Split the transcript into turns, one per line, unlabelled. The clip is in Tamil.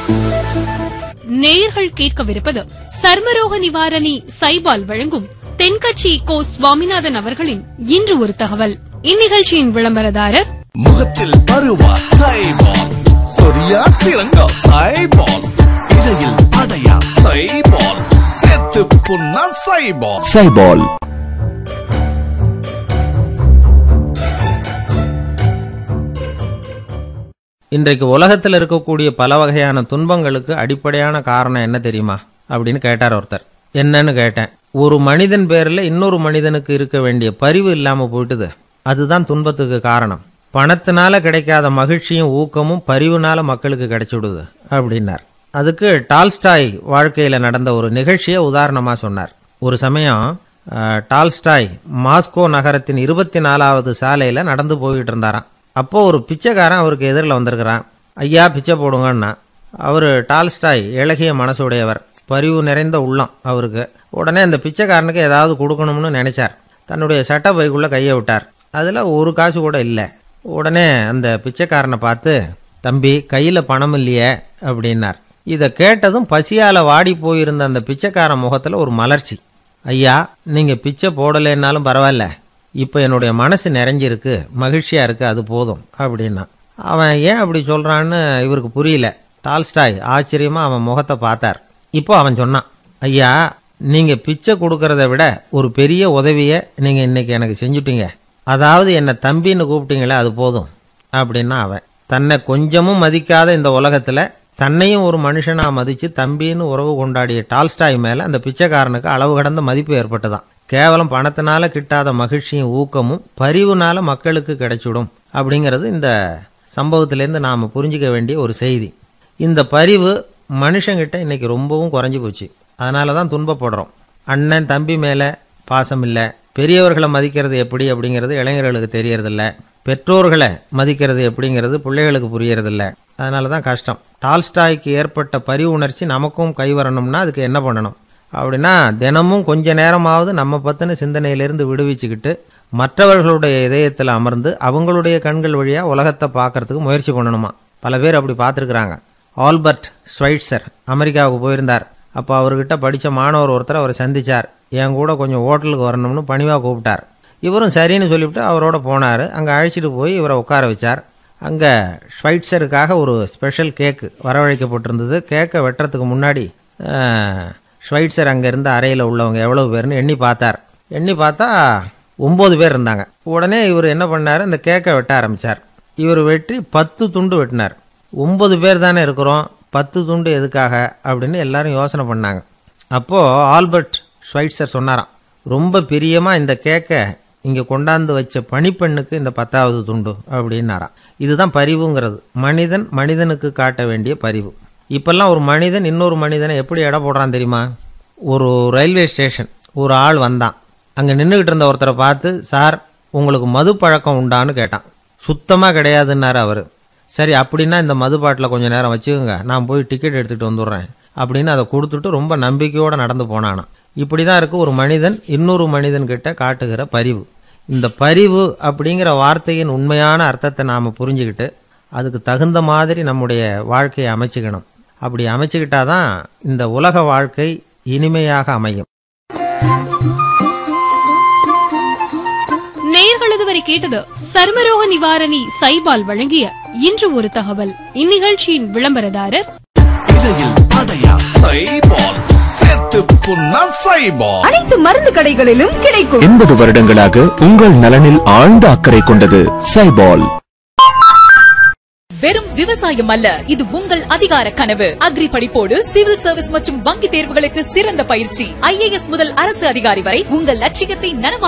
நேயர்கள் கேட்கவிருப்பது சர்மரோக நிவாரணி சைபால் வழங்கும் தென்கட்சி கோ சுவாமிநாதன் அவர்களின் இன்று ஒரு தகவல் இந்நிகழ்ச்சியின் விளம்பரதாரர்
முகத்தில் பருவா சைபால் சொரியா சிறங்கா சைபால் இடையில் அடையா சைபால் செத்து புண்ணா சைபால்
சைபால்
இன்றைக்கு உலகத்தில் இருக்கக்கூடிய பல வகையான துன்பங்களுக்கு அடிப்படையான காரணம் என்ன தெரியுமா அப்படின்னு கேட்டார் ஒருத்தர் என்னன்னு கேட்டேன் ஒரு மனிதன் பேர்ல இன்னொரு மனிதனுக்கு இருக்க வேண்டிய பரிவு இல்லாம போயிட்டுது அதுதான் துன்பத்துக்கு காரணம் பணத்தினால கிடைக்காத மகிழ்ச்சியும் ஊக்கமும் பரிவுனால மக்களுக்கு கிடைச்சுடுது அப்படின்னார் அதுக்கு டால்ஸ்டாய் வாழ்க்கையில நடந்த ஒரு நிகழ்ச்சியை உதாரணமா சொன்னார் ஒரு சமயம் அஹ், டால்ஸ்டாய் மாஸ்கோ நகரத்தின் இருபத்தி நாலாவது சாலையில நடந்து போயிட்டு இருந்தாராம் அப்போ ஒரு பிச்சைக்காரன் அவருக்கு எதிரில் வந்திருக்கிறான் ஐயா பிச்சை போடுங்கன்னா அவர் டால்ஸ்டாய் இளகிய மனசுடையவர் பரிவு நிறைந்த உள்ளம் அவருக்கு உடனே அந்த பிச்சைக்காரனுக்கு ஏதாவது கொடுக்கணும்னு நினைச்சார் தன்னுடைய சட்டை பைக்குள்ள கையை விட்டார் அதில் ஒரு காசு கூட இல்லை உடனே அந்த பிச்சைக்காரனை பார்த்து தம்பி கையில் பணம் இல்லையே அப்படின்னார் இதை கேட்டதும் பசியால் வாடி போயிருந்த அந்த பிச்சைக்காரன் முகத்தில் ஒரு மலர்ச்சி ஐயா நீங்கள் பிச்சை போடலைன்னாலும் பரவாயில்ல இப்போ என்னுடைய மனசு நிறைஞ்சிருக்கு மகிழ்ச்சியாக இருக்கு அது போதும் அப்படின்னா அவன் ஏன் அப்படி சொல்கிறான்னு இவருக்கு புரியல டால்ஸ்டாய் ஆச்சரியமாக அவன் முகத்தை பார்த்தார் இப்போ அவன் சொன்னான் ஐயா நீங்கள் பிச்சை கொடுக்கறத விட ஒரு பெரிய உதவியை நீங்கள் இன்னைக்கு எனக்கு செஞ்சுட்டீங்க அதாவது என்னை தம்பின்னு கூப்பிட்டீங்களே அது போதும் அப்படின்னா அவன் தன்னை கொஞ்சமும் மதிக்காத இந்த உலகத்தில் தன்னையும் ஒரு மனுஷனா மதிச்சு தம்பின்னு உறவு கொண்டாடிய டால்ஸ்டாய் மேல அந்த பிச்சைக்காரனுக்கு அளவு கடந்த மதிப்பு ஏற்பட்டுதான் கேவலம் பணத்தினால கிட்டாத மகிழ்ச்சியும் ஊக்கமும் பரிவுனால மக்களுக்கு கிடைச்சிடும் அப்படிங்கிறது இந்த சம்பவத்திலேருந்து நாம புரிஞ்சுக்க வேண்டிய ஒரு செய்தி இந்த பரிவு மனுஷங்கிட்ட இன்னைக்கு ரொம்பவும் குறைஞ்சு போச்சு அதனால தான் துன்பப்படுறோம் அண்ணன் தம்பி மேல பாசம் இல்லை பெரியவர்களை மதிக்கிறது எப்படி அப்படிங்கிறது இளைஞர்களுக்கு தெரியறதில்ல பெற்றோர்களை மதிக்கிறது எப்படிங்கிறது பிள்ளைகளுக்கு புரியறதில்ல அதனால தான் கஷ்டம் டால்ஸ்டாய்க்கு ஏற்பட்ட பரிவு உணர்ச்சி நமக்கும் கை வரணும்னா அதுக்கு என்ன பண்ணணும் அப்படின்னா தினமும் கொஞ்ச நேரமாவது நம்ம பத்தின சிந்தனையிலிருந்து விடுவிச்சுக்கிட்டு மற்றவர்களுடைய இதயத்தில் அமர்ந்து அவங்களுடைய கண்கள் வழியா உலகத்தை பார்க்கறதுக்கு முயற்சி பண்ணணுமா பல பேர் அப்படி பார்த்துருக்குறாங்க ஆல்பர்ட் ஸ்வைட்சர் அமெரிக்காவுக்கு போயிருந்தார் அப்போ அவர்கிட்ட படித்த மாணவர் ஒருத்தர் அவரை சந்திச்சார் என் கூட கொஞ்சம் ஹோட்டலுக்கு வரணும்னு பணிவாக கூப்பிட்டார் இவரும் சரின்னு சொல்லிவிட்டு அவரோட போனார் அங்கே அழைச்சிட்டு போய் இவரை உட்கார வச்சார் அங்கே ஸ்வைட்சருக்காக ஒரு ஸ்பெஷல் கேக்கு வரவழைக்கப்பட்டிருந்தது கேக்கை வெட்டுறதுக்கு முன்னாடி அஹ், ஸ்வைட்சர் அங்கே இருந்த அறையில் உள்ளவங்க எவ்வளவு பேர்னு எண்ணி பார்த்தார் எண்ணி பார்த்தா ஒம்பது பேர் இருந்தாங்க உடனே இவர் என்ன பண்ணார் இந்த கேக்கை வெட்ட ஆரம்பிச்சார் இவர் வெட்டி பத்து துண்டு வெட்டினார் ஒன்பது பேர் தானே இருக்கிறோம் பத்து துண்டு எதுக்காக அப்படின்னு எல்லாரும் யோசனை பண்ணாங்க அப்போ ஆல்பர்ட் ஸ்வைட்சர் சொன்னாராம் ரொம்ப பிரியமா இந்த கேக்கை இங்க கொண்டாந்து வச்ச பணிப்பெண்ணுக்கு இந்த பத்தாவது துண்டு அப்படின்னாராம் இதுதான் பரிவுங்கிறது மனிதன் மனிதனுக்கு காட்ட வேண்டிய பரிவு இப்பெல்லாம் ஒரு மனிதன் இன்னொரு மனிதனை எப்படி எடை போடுறான் தெரியுமா ஒரு ரயில்வே ஸ்டேஷன் ஒரு ஆள் வந்தான் அங்க நின்றுகிட்டு இருந்த ஒருத்தரை பார்த்து சார் உங்களுக்கு மது பழக்கம் உண்டான்னு கேட்டான் சுத்தமா கிடையாதுன்னாரு அவரு சரி அப்படின்னா இந்த மது பாட்டில் கொஞ்ச நேரம் வச்சுக்கோங்க நான் போய் டிக்கெட் எடுத்துட்டு வந்துடுறேன் அப்படின்னு அதை கொடுத்துட்டு ரொம்ப நம்பிக்கையோட நடந்து போனானாம் இப்படிதான் இருக்கு ஒரு மனிதன் இன்னொரு மனிதன் கிட்ட காட்டுகிற பரிவு இந்த பரிவு அப்படிங்கிற வார்த்தையின் உண்மையான அர்த்தத்தை நாம புரிஞ்சுக்கிட்டு அதுக்கு தகுந்த மாதிரி நம்முடைய வாழ்க்கையை அமைச்சுக்கணும் அப்படி அமைச்சுக்கிட்டாதான் இந்த உலக வாழ்க்கை இனிமையாக அமையும்
நேயர்கள் இதுவரை கேட்டது சர்மரோக நிவாரணி சைபால் வழங்கிய இன்று ஒரு தகவல் இந்நிகழ்ச்சியின் விளம்பரதாரர்
இடையில் அடையா சைபால் செத்து புண்ணா சைபால்
அனைத்து மருந்து கடைகளிலும் கிடைக்கும்
எண்பது வருடங்களாக உங்கள் நலனில் ஆழ்ந்த அக்கறை கொண்டது சைபால்
வெறும் விவசாயம் அல்ல இது உங்கள் அதிகார கனவு அக்ரி படிப்போடு சிவில் சர்வீஸ் மற்றும் வங்கி தேர்வுகளுக்கு சிறந்த பயிற்சி ஐஏஎஸ் முதல் அரசு அதிகாரி வரை உங்கள் லட்சியத்தை நனவாக்க